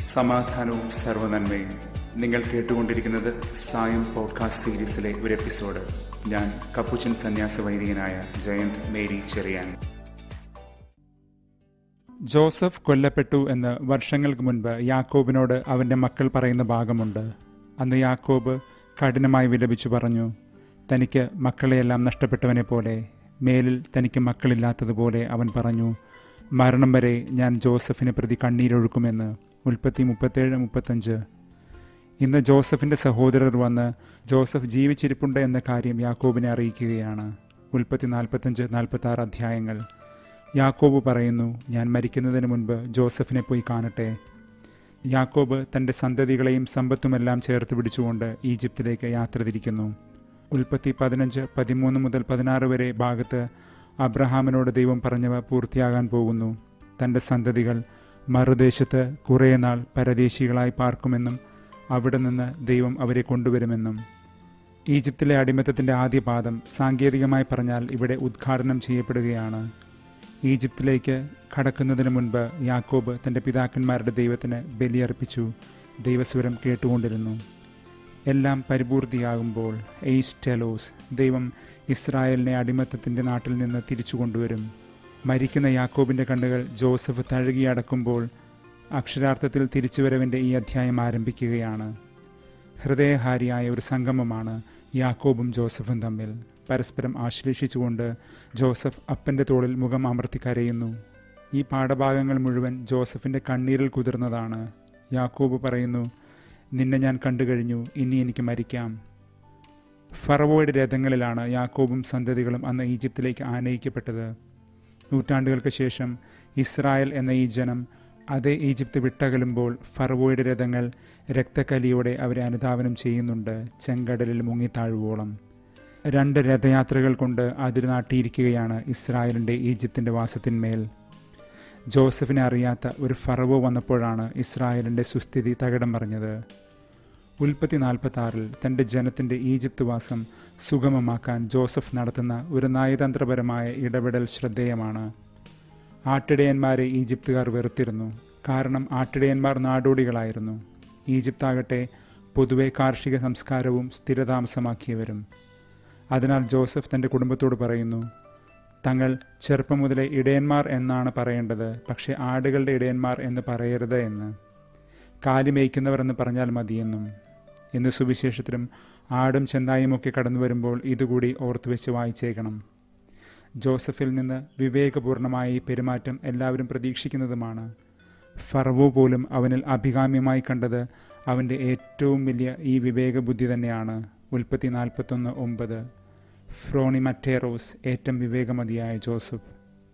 സമാധാനവും സർവനന്മയും നിങ്ങൾ കേട്ടുകൊണ്ടിരിക്കുന്നത് സായം പോഡ്കാസ്റ്റ് സീരീസിലെ ഒരു എപ്പിസോഡ് ഞാൻ കപ്പുച്ചൻ സന്യാസ വൈദികനായ ജയന്ത് മേരി ചെറിയാൻ ജോസഫ് കൊല്ലപ്പെട്ടു എന്ന് വർഷങ്ങൾക്ക് മുൻപ് യാക്കോബിനോട് അവന്റെ മക്കൾ പറയുന്ന ഭാഗമുണ്ട് അന്ന് യാക്കോബ് കഠിനമായി വിലപിച്ചു പറഞ്ഞു തനിക്ക് മക്കളെയെല്ലാം നഷ്ടപ്പെട്ടവനെ പോലെ മേലിൽ തനിക്ക് മക്കളില്ലാത്തതുപോലെ അവൻ പറഞ്ഞു മരണം വരെ ഞാൻ ജോസഫിനെ പ്രതി കണ്ണീരൊഴുക്കുമെന്ന് ഉൽപ്പത്തി മുപ്പത്തേഴ് മുപ്പത്തഞ്ച് ഇന്ന് ജോസഫിന്റെ സഹോദരർ വന്ന് ജോസഫ് ജീവിച്ചിരിപ്പുണ്ട് എന്ന കാര്യം യാക്കോബിനെ അറിയിക്കുകയാണ് ഉൽപ്പത്തി നാൽപ്പത്തഞ്ച് നാൽപ്പത്തി ആറ് അധ്യായങ്ങൾ യാക്കോബ് പറയുന്നു ഞാൻ മരിക്കുന്നതിന് മുൻപ് ജോസഫിനെ പോയി കാണട്ടെ യാക്കോബ് തന്റെ സന്തതികളെയും സമ്പത്തുമെല്ലാം ചേർത്ത് പിടിച്ചുകൊണ്ട് ഈജിപ്തിലേക്ക് യാത്ര തിരിക്കുന്നു ഉൽപ്പത്തി പതിനഞ്ച് പതിമൂന്ന് മുതൽ പതിനാറ് വരെ ഭാഗത്ത് അബ്രഹാമിനോട് ദൈവം പറഞ്ഞവ പൂർത്തിയാകാൻ പോകുന്നു തന്റെ സന്തതികൾ മറുദേശത്ത് കുറേ നാൾ പരദേശികളായി പാർക്കുമെന്നും അവിടെ നിന്ന് ദൈവം അവരെ കൊണ്ടുവരുമെന്നും ഈജിപ്തിലെ അടിമത്തത്തിന്റെ ആദ്യ പാദം സാങ്കേതികമായി പറഞ്ഞാൽ ഇവിടെ ഉദ്ഘാടനം ചെയ്യപ്പെടുകയാണ് ഈജിപ്തിലേക്ക് കടക്കുന്നതിന് മുൻപ് യാക്കോബ് തന്റെ പിതാക്കന്മാരുടെ ദൈവത്തിന് ബലിയർപ്പിച്ചു ദൈവസ്വരം കേട്ടുകൊണ്ടിരുന്നു എല്ലാം പരിപൂർത്തിയാകുമ്പോൾ എയ്സ് ടെലോസ് ദൈവം ഇസ്രായേലിനെ അടിമത്തത്തിന്റെ നാട്ടിൽ നിന്ന് തിരിച്ചു കൊണ്ടുവരും മരിക്കുന്ന യാക്കോബിന്റെ കണ്ണുകൾ ജോസഫ് തഴുകിയടക്കുമ്പോൾ അക്ഷരാർത്ഥത്തിൽ തിരിച്ചുവരവിന്റെ ഈ അധ്യായം ആരംഭിക്കുകയാണ് ഹൃദയഹാരിയായ ഒരു സംഗമമാണ് യാക്കോബും ജോസഫും തമ്മിൽ പരസ്പരം ആശ്ലേഷിച്ചുകൊണ്ട് ജോസഫ് അപ്പന്റെ തോളിൽ മുഖം അമർത്തി കരയുന്നു ഈ പാഠഭാഗങ്ങൾ മുഴുവൻ ജോസഫിന്റെ കണ്ണീരിൽ കുതിർന്നതാണ് യാക്കോബ് പറയുന്നു നിന്നെ ഞാൻ കണ്ടു കഴിഞ്ഞു ഇനി എനിക്ക് മരിക്കാം ഫറവോയുടെ രഥങ്ങളിലാണ് യാക്കോബും സന്തതികളും അന്ന് ഈജിപ്തിലേക്ക് ആനയിക്കപ്പെട്ടത് നൂറ്റാണ്ടുകൾക്ക് ശേഷം ഇസ്രായേൽ എന്ന ഈ ജനം അതേ ഈജിപ്ത് വിട്ടകലുമ്പോൾ ഫറവോയുടെ രഥങ്ങൾ രക്തക്കലിയോടെ അവരെ അനുധാവനം ചെയ്യുന്നുണ്ട് ചെങ്കടലിൽ മുങ്ങിത്താഴുവോളം രണ്ട് രഥയാത്രകൾ കൊണ്ട് അതിരുനാട്ടിയിരിക്കുകയാണ് ഇസ്രായേലിൻ്റെ ഈജിപ്തിൻ്റെ വാസത്തിന്മേൽ ജോസഫിനെ അറിയാത്ത ഒരു ഫറവോ വന്നപ്പോഴാണ് ഇസ്രായേലിൻ്റെ സുസ്ഥിതി തകിടം പറഞ്ഞത് ഉൽപ്പത്തി നാൽപ്പത്തി ആറിൽ തൻ്റെ ജനത്തിൻ്റെ ഈജിപ്ത് വാസം സുഗമമാക്കാൻ ജോസഫ് നടത്തുന്ന ഒരു നയതന്ത്രപരമായ ഇടപെടൽ ശ്രദ്ധേയമാണ് ആട്ടിടയന്മാരെ ഈജിപ്തുകാർ വെറുത്തിരുന്നു കാരണം ആട്ടിടയന്മാർ നാടോടികളായിരുന്നു ഈജിപ്താകട്ടെ പൊതുവെ കാർഷിക സംസ്കാരവും സ്ഥിരതാമസമാക്കിയവരും അതിനാൽ ജോസഫ് തൻ്റെ കുടുംബത്തോട് പറയുന്നു തങ്ങൾ ചെറുപ്പം മുതലേ ഇടയന്മാർ എന്നാണ് പറയേണ്ടത് പക്ഷേ ആടുകളുടെ ഇടയന്മാർ എന്ന് പറയരുത് എന്ന് കാലി മേയ്ക്കുന്നവർ എന്ന് പറഞ്ഞാൽ മതിയെന്നും ഇന്ന് സുവിശേഷത്തിലും ആടും ചെന്നായുമൊക്കെ കടന്നു വരുമ്പോൾ ഇതുകൂടി ഓർത്തുവെച്ച് വായിച്ചേക്കണം ജോസഫിൽ നിന്ന് വിവേകപൂർണമായ ഈ പെരുമാറ്റം എല്ലാവരും പ്രതീക്ഷിക്കുന്നതുമാണ് ഫറവോ പോലും അവനിൽ അഭികാമ്യമായി കണ്ടത് അവൻ്റെ ഏറ്റവും വലിയ ഈ വിവേകബുദ്ധി തന്നെയാണ് ഉൽപ്പത്തി നാൽപ്പത്തൊന്ന് ഒമ്പത് ഫ്രോണി മറ്റേറോസ് ഏറ്റവും വിവേകമതിയായ ജോസഫ്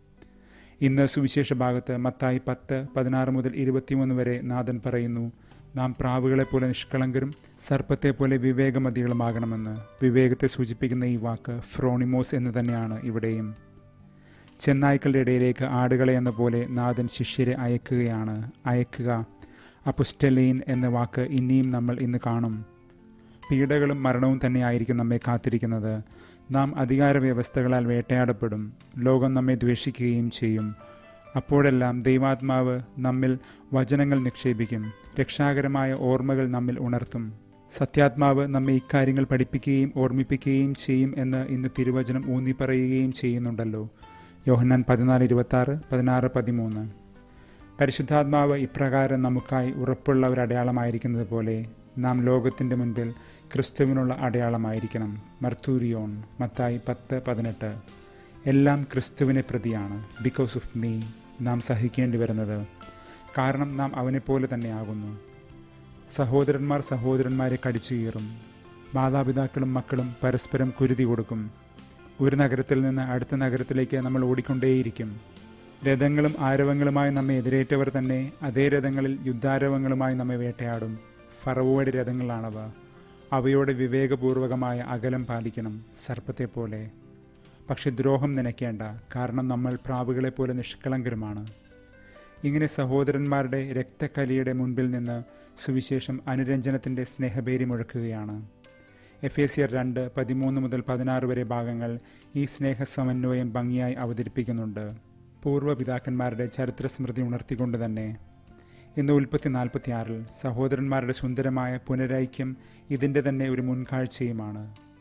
ഇന്ന് സുവിശേഷ ഭാഗത്ത് മത്തായി പത്ത് പതിനാറ് മുതൽ ഇരുപത്തിമൂന്ന് വരെ നാഥൻ പറയുന്നു നാം പ്രാവുകളെ പോലെ നിഷ്കളങ്കരും സർപ്പത്തെ പോലെ വിവേകമതികളുമാകണമെന്ന് വിവേകത്തെ സൂചിപ്പിക്കുന്ന ഈ വാക്ക് ഫ്രോണിമോസ് എന്ന് തന്നെയാണ് ഇവിടെയും ചെന്നായ്ക്കളുടെ ഇടയിലേക്ക് ആടുകളെ എന്ന പോലെ നാഥൻ ശിഷ്യരെ അയക്കുകയാണ് അയക്കുക അപ്പുസ്റ്റലീൻ എന്ന വാക്ക് ഇനിയും നമ്മൾ ഇന്ന് കാണും പീഡകളും മരണവും തന്നെയായിരിക്കും നമ്മെ കാത്തിരിക്കുന്നത് നാം അധികാര വ്യവസ്ഥകളാൽ വേട്ടയാടപ്പെടും ലോകം നമ്മെ ദ്വേഷിക്കുകയും ചെയ്യും അപ്പോഴെല്ലാം ദൈവാത്മാവ് നമ്മിൽ വചനങ്ങൾ നിക്ഷേപിക്കും രക്ഷാകരമായ ഓർമ്മകൾ നമ്മിൽ ഉണർത്തും സത്യാത്മാവ് നമ്മെ ഇക്കാര്യങ്ങൾ പഠിപ്പിക്കുകയും ഓർമ്മിപ്പിക്കുകയും ചെയ്യും എന്ന് ഇന്ന് തിരുവചനം ഊന്നി പറയുകയും ചെയ്യുന്നുണ്ടല്ലോ യോഹന്നാൻ പതിനാല് ഇരുപത്തി ആറ് പതിനാറ് പതിമൂന്ന് പരിശുദ്ധാത്മാവ് ഇപ്രകാരം നമുക്കായി ഉറപ്പുള്ള ഒരു അടയാളമായിരിക്കുന്നത് പോലെ നാം ലോകത്തിൻ്റെ മുൻപിൽ ക്രിസ്തുവിനുള്ള അടയാളമായിരിക്കണം മർത്തൂരിയോൺ മത്തായി പത്ത് പതിനെട്ട് എല്ലാം ക്രിസ്തുവിനെ പ്രതിയാണ് ബിക്കോസ് ഓഫ് മീ നാം സഹിക്കേണ്ടി വരുന്നത് കാരണം നാം അവനെപ്പോലെ തന്നെ ആകുന്നു സഹോദരന്മാർ സഹോദരന്മാരെ കടിച്ചു കീറും മാതാപിതാക്കളും മക്കളും പരസ്പരം കുരുതി കൊടുക്കും ഒരു നഗരത്തിൽ നിന്ന് അടുത്ത നഗരത്തിലേക്ക് നമ്മൾ ഓടിക്കൊണ്ടേയിരിക്കും രഥങ്ങളും ആരവങ്ങളുമായി നമ്മെ എതിരേറ്റവർ തന്നെ അതേ രഥങ്ങളിൽ യുദ്ധാരവങ്ങളുമായി നമ്മെ വേട്ടയാടും ഫറവോയുടെ രഥങ്ങളാണവ അവയോട് വിവേകപൂർവകമായ അകലം പാലിക്കണം സർപ്പത്തെ പോലെ പക്ഷെ ദ്രോഹം നനയ്ക്കേണ്ട കാരണം നമ്മൾ പ്രാവുകളെ പോലെ നിഷ്കളങ്കരുമാണ് ഇങ്ങനെ സഹോദരന്മാരുടെ രക്തക്കലിയുടെ മുൻപിൽ നിന്ന് സുവിശേഷം അനുരഞ്ജനത്തിൻ്റെ സ്നേഹബേരി മുഴക്കുകയാണ് എഫ് എ സിയർ രണ്ട് പതിമൂന്ന് മുതൽ പതിനാറ് വരെ ഭാഗങ്ങൾ ഈ സ്നേഹസമന്വയം ഭംഗിയായി അവതരിപ്പിക്കുന്നുണ്ട് പൂർവ്വപിതാക്കന്മാരുടെ ചരിത്രസ്മൃതി ഉണർത്തിക്കൊണ്ട് തന്നെ ഇന്ന് ഉൽപ്പത്തി നാൽപ്പത്തിയാറിൽ സഹോദരന്മാരുടെ സുന്ദരമായ പുനരൈക്യം ഇതിൻ്റെ തന്നെ ഒരു മുൻകാഴ്ചയുമാണ്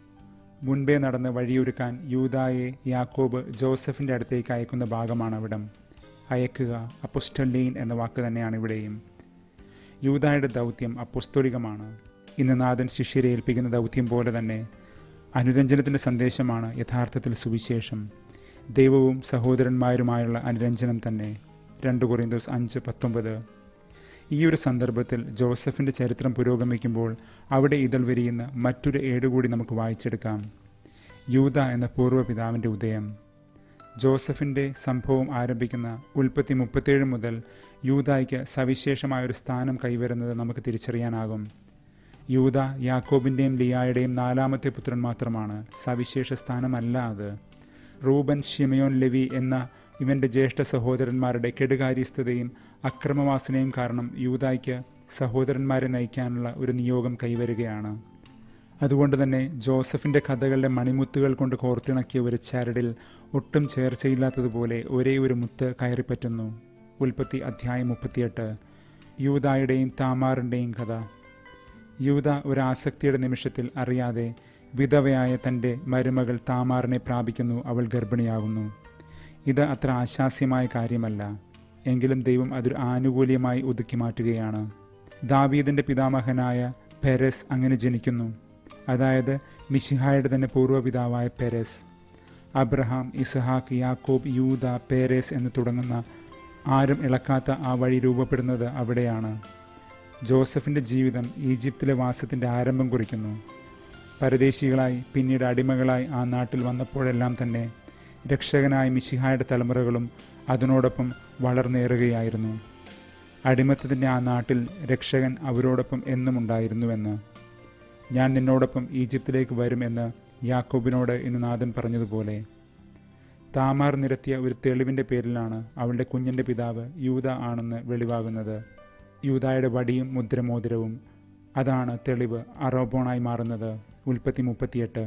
മുൻപേ നടന്ന് വഴിയൊരുക്കാൻ യൂതായെ യാക്കോബ് ജോസഫിൻ്റെ അടുത്തേക്ക് അയക്കുന്ന ഭാഗമാണ് അവിടം അയക്കുക അപ്പുസ്റ്റല്ലീൻ എന്ന വാക്ക് തന്നെയാണ് ഇവിടെയും യൂതായുടെ ദൗത്യം അപ്പുസ്തോലികമാണ് ഇന്ന് നാഥൻ ശിഷ്യരെ ഏൽപ്പിക്കുന്ന ദൗത്യം പോലെ തന്നെ അനുരഞ്ജനത്തിൻ്റെ സന്ദേശമാണ് യഥാർത്ഥത്തിൽ സുവിശേഷം ദൈവവും സഹോദരന്മാരുമായുള്ള അനുരഞ്ജനം തന്നെ രണ്ട് കൊറിന്തോസ് അഞ്ച് പത്തൊമ്പത് ഈ ഒരു സന്ദർഭത്തിൽ ജോസഫിൻ്റെ ചരിത്രം പുരോഗമിക്കുമ്പോൾ അവിടെ ഇതൾ വിരിയുന്ന മറ്റൊരു ഏടുകൂടി നമുക്ക് വായിച്ചെടുക്കാം യൂത എന്ന പൂർവ്വപിതാവിൻ്റെ ഉദയം ജോസഫിൻ്റെ സംഭവം ആരംഭിക്കുന്ന ഉൽപ്പത്തി മുപ്പത്തേഴ് മുതൽ യൂതായ്ക്ക് സവിശേഷമായൊരു സ്ഥാനം കൈവരുന്നത് നമുക്ക് തിരിച്ചറിയാനാകും യൂത യാക്കോബിൻ്റെയും ലിയായുടെയും നാലാമത്തെ പുത്രൻ മാത്രമാണ് സവിശേഷ സ്ഥാനമല്ല അത് റൂബൻ ഷിമയോൻ ലെവി എന്ന ഇവൻ്റെ ജ്യേഷ്ഠ സഹോദരന്മാരുടെ കെടുകാര്യസ്ഥതയും അക്രമവാസനയും കാരണം യൂതായ്ക്ക് സഹോദരന്മാരെ നയിക്കാനുള്ള ഒരു നിയോഗം കൈവരികയാണ് അതുകൊണ്ട് തന്നെ ജോസഫിൻ്റെ കഥകളുടെ മണിമുത്തുകൾ കൊണ്ട് കോർത്തിണക്കിയ ഒരു ചരടിൽ ഒട്ടും ചേർച്ചയില്ലാത്തതുപോലെ ഒരേ ഒരു മുത്ത് കയറിപ്പറ്റുന്നു ഉൽപ്പത്തി അധ്യായം മുപ്പത്തിയെട്ട് യൂതായുടെയും താമാറിൻ്റെയും കഥ യൂത ഒരു ആസക്തിയുടെ നിമിഷത്തിൽ അറിയാതെ വിധവയായ തൻ്റെ മരുമകൾ താമാറിനെ പ്രാപിക്കുന്നു അവൾ ഗർഭിണിയാകുന്നു ഇത് അത്ര ആശാസ്യമായ കാര്യമല്ല എങ്കിലും ദൈവം അതൊരു ആനുകൂല്യമായി ഒതുക്കി മാറ്റുകയാണ് ദാവീദിൻ്റെ പിതാമഹനായ പെരസ് അങ്ങനെ ജനിക്കുന്നു അതായത് മിഷിഹായുടെ തന്നെ പൂർവ്വപിതാവായ പെരസ് അബ്രഹാം ഇസഹാക്ക് യാക്കോബ് യൂത പേരേസ് എന്ന് തുടങ്ങുന്ന ആരും ഇളക്കാത്ത ആ വഴി രൂപപ്പെടുന്നത് അവിടെയാണ് ജോസഫിൻ്റെ ജീവിതം ഈജിപ്തിലെ വാസത്തിൻ്റെ ആരംഭം കുറിക്കുന്നു പരദേശികളായി പിന്നീട് അടിമകളായി ആ നാട്ടിൽ വന്നപ്പോഴെല്ലാം തന്നെ രക്ഷകനായ മിശിഹായുടെ തലമുറകളും അതിനോടൊപ്പം വളർന്നേറുകയായിരുന്നു അടിമത്തത്തിൻ്റെ ആ നാട്ടിൽ രക്ഷകൻ അവരോടൊപ്പം എന്നും ഉണ്ടായിരുന്നുവെന്ന് ഞാൻ നിന്നോടൊപ്പം ഈജിപ്തിലേക്ക് വരുമെന്ന് യാക്കോബിനോട് ഇന്ന് നാഥൻ പറഞ്ഞതുപോലെ താമാർ നിരത്തിയ ഒരു തെളിവിൻ്റെ പേരിലാണ് അവളുടെ കുഞ്ഞിൻ്റെ പിതാവ് യൂത ആണെന്ന് വെളിവാകുന്നത് യൂതായുടെ വടിയും മുദ്രമോതിരവും അതാണ് തെളിവ് അറോബോണായി മാറുന്നത് ഉൽപ്പത്തി മുപ്പത്തിയെട്ട്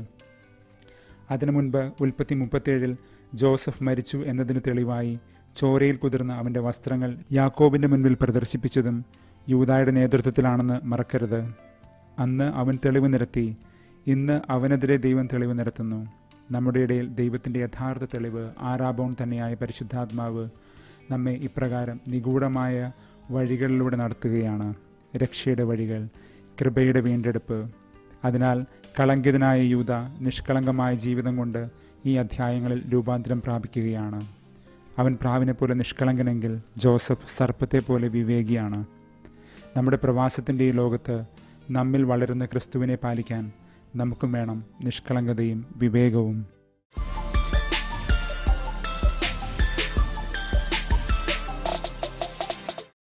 അതിനു മുൻപ് ഉൽപ്പത്തി മുപ്പത്തേഴിൽ ജോസഫ് മരിച്ചു എന്നതിന് തെളിവായി ചോരയിൽ കുതിർന്ന അവൻ്റെ വസ്ത്രങ്ങൾ യാക്കോബിൻ്റെ മുൻപിൽ പ്രദർശിപ്പിച്ചതും യൂതായുടെ നേതൃത്വത്തിലാണെന്ന് മറക്കരുത് അന്ന് അവൻ തെളിവ് നിരത്തി ഇന്ന് അവനെതിരെ ദൈവം തെളിവ് നിരത്തുന്നു നമ്മുടെ ഇടയിൽ ദൈവത്തിൻ്റെ യഥാർത്ഥ തെളിവ് ആരാബോൺ തന്നെയായ പരിശുദ്ധാത്മാവ് നമ്മെ ഇപ്രകാരം നിഗൂഢമായ വഴികളിലൂടെ നടത്തുകയാണ് രക്ഷയുടെ വഴികൾ കൃപയുടെ വീണ്ടെടുപ്പ് അതിനാൽ കളങ്കിതനായ യൂത നിഷ്കളങ്കമായ ജീവിതം കൊണ്ട് ഈ അധ്യായങ്ങളിൽ രൂപാന്തരം പ്രാപിക്കുകയാണ് അവൻ പ്രാവിനെ പോലെ നിഷ്കളങ്കനെങ്കിൽ ജോസഫ് സർപ്പത്തെ പോലെ വിവേകിയാണ് നമ്മുടെ പ്രവാസത്തിൻ്റെ ഈ ലോകത്ത് നമ്മിൽ വളരുന്ന ക്രിസ്തുവിനെ പാലിക്കാൻ നമുക്കും വേണം നിഷ്കളങ്കതയും വിവേകവും